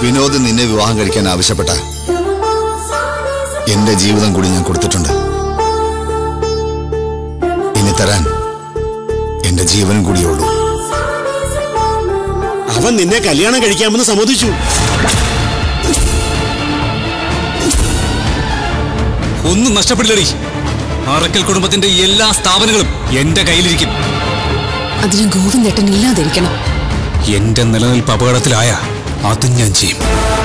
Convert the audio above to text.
വിനോദ് നിന്നെ വിവാഹം കഴിക്കാൻ ആവശ്യപ്പെട്ട എന്റെ ജീവിതം കൂടി ഞാൻ കൊടുത്തിട്ടുണ്ട് ഇനി തരാൻ എന്റെ ജീവനും കൂടിയേ ഉള്ളൂ അവൻ നിന്നെ കല്യാണം കഴിക്കാമെന്ന് സമ്മതിച്ചു ഒന്നും നഷ്ടപ്പെടില്ലടി അറക്കൽ കുടുംബത്തിന്റെ എല്ലാ സ്ഥാപനങ്ങളും എന്റെ കയ്യിലിരിക്കും അതിന് ഗോവിന്ദേട്ടൻ ഇല്ലാതിരിക്കണം എന്റെ നിലനിൽപ്പ് അപകടത്തിലായ അതും ഞാൻ ചെയ്യും